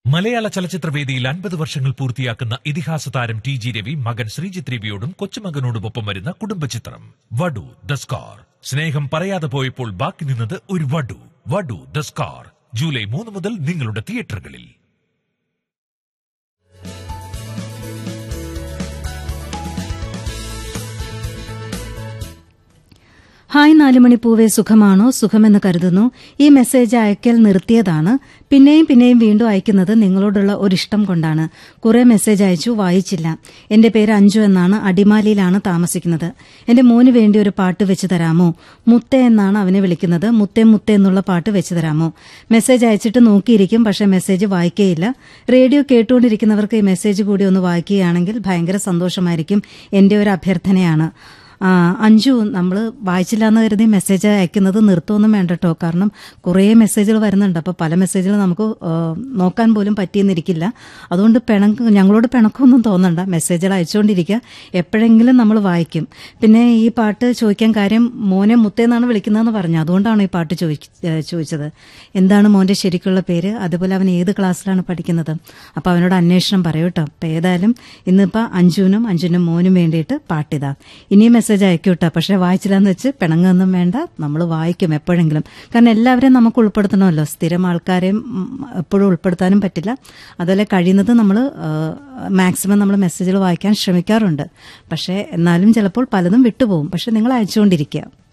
മലയാള ചലച്ചിത്രവേദിയിൽ അൻപത് വർഷങ്ങൾ പൂർത്തിയാക്കുന്ന ഇതിഹാസ താരം ടി ജി രവി മകൻ ശ്രീജിത്ത് രവിയോടും കൊച്ചുമകനോടുമൊപ്പം വരുന്ന കുടുംബചിത്രം വടു ദ സ്കാർ സ്നേഹം പറയാതെ പോയപ്പോൾ ബാക്കി നിന്നത് ഒരു വടു വടു ദ സ്കാർ ജൂലൈ മൂന്ന് മുതൽ നിങ്ങളുടെ തിയേറ്ററുകളിൽ ഹായ് നാലുമണി പൂവെ സുഖമാണോ സുഖമെന്ന് കരുതുന്നു ഈ മെസ്സേജ് അയക്കൽ നിർത്തിയതാണ് പിന്നെയും പിന്നെയും വീണ്ടും അയക്കുന്നത് നിങ്ങളോടുള്ള ഒരിഷ്ടം കൊണ്ടാണ് കുറെ മെസ്സേജ് അയച്ചു വായിച്ചില്ല എന്റെ പേര് അഞ്ജു എന്നാണ് അടിമാലിയിലാണ് താമസിക്കുന്നത് എന്റെ മോന് വേണ്ടി ഒരു പാട്ട് വെച്ച് തരാമോ മുത്തേ എന്നാണ് അവനെ വിളിക്കുന്നത് മുത്തേ മുത്തേ എന്നുള്ള പാട്ട് വെച്ച് തരാമോ മെസ്സേജ് അയച്ചിട്ട് നോക്കിയിരിക്കും പക്ഷെ മെസ്സേജ് വായിക്കുകയില്ല റേഡിയോ കേട്ടുകൊണ്ടിരിക്കുന്നവർക്ക് ഈ മെസ്സേജ് കൂടി ഒന്ന് വായിക്കുകയാണെങ്കിൽ ഭയങ്കര സന്തോഷമായിരിക്കും എന്റെ ഒരു അഭ്യർത്ഥനയാണ് ആ, അഞ്ജു നമ്മൾ വായിച്ചില്ല എന്ന് കരുതി മെസ്സേജ് അയക്കുന്നത് നിർത്തുമൊന്നും വേണ്ട കേട്ടോ കാരണം കുറേ മെസ്സേജുകൾ വരുന്നുണ്ട് അപ്പോൾ പല മെസ്സേജുകൾ നമുക്ക് ആ, നോക്കാൻ പോലും പറ്റിയെന്നിരിക്കില്ല അതുകൊണ്ട് പിണക്ക് ഞങ്ങളോട് പിണക്കമൊന്നും തോന്നണ്ട മെസ്സേജുകൾ അയച്ചുകൊണ്ടിരിക്കുക എപ്പോഴെങ്കിലും നമ്മൾ വായിക്കും പിന്നെ ഈ പാട്ട് ചോദിക്കാൻ കാര്യം മോനെ മുത്തേന്നാണ് വിളിക്കുന്നതെന്ന് പറഞ്ഞു അതുകൊണ്ടാണ് ഈ പാട്ട് ചോദിക്ക- ഏ, ചോദിച്ചത് എന്താണ് മോന്റെ ശരിക്കുള്ള പേര് അതുപോലെ അവൻ ഏത് ക്ലാസ്സിലാണ് പഠിക്കുന്നത് അപ്പോൾ അവനോട് അന്വേഷണം പറയൂ കേട്ടോ അപ്പോൾ ഏതായാലും ഇന്നിപ്പോൾ അഞ്ജുവിനും അഞ്ജുവിനും മോനും വേണ്ടിയിട്ട് പാട്ടിതാ ഇനിയും മെസ്സേജ് അയക്കൂട്ടോ പക്ഷെ വായിച്ചില്ലാന്ന് വെച്ച് പിണങ്ങൊന്നും വേണ്ട നമ്മൾ വായിക്കും എപ്പോഴെങ്കിലും കാരണം എല്ലാവരെയും നമുക്ക് ഉൾപ്പെടുത്തണമല്ലോ സ്ഥിരം ആൾക്കാരെയും ഉം, എപ്പോഴും ഉൾപ്പെടുത്താനും പറ്റില്ല അതുപോലെ കഴിയുന്നത് നമ്മൾ മാക്സിമം നമ്മൾ മെസ്സേജുകൾ വായിക്കാൻ ശ്രമിക്കാറുണ്ട് പക്ഷേ എന്നാലും ചിലപ്പോൾ പലതും വിട്ടുപോകും പക്ഷെ നിങ്ങൾ അയച്ചുകൊണ്ടിരിക്കുക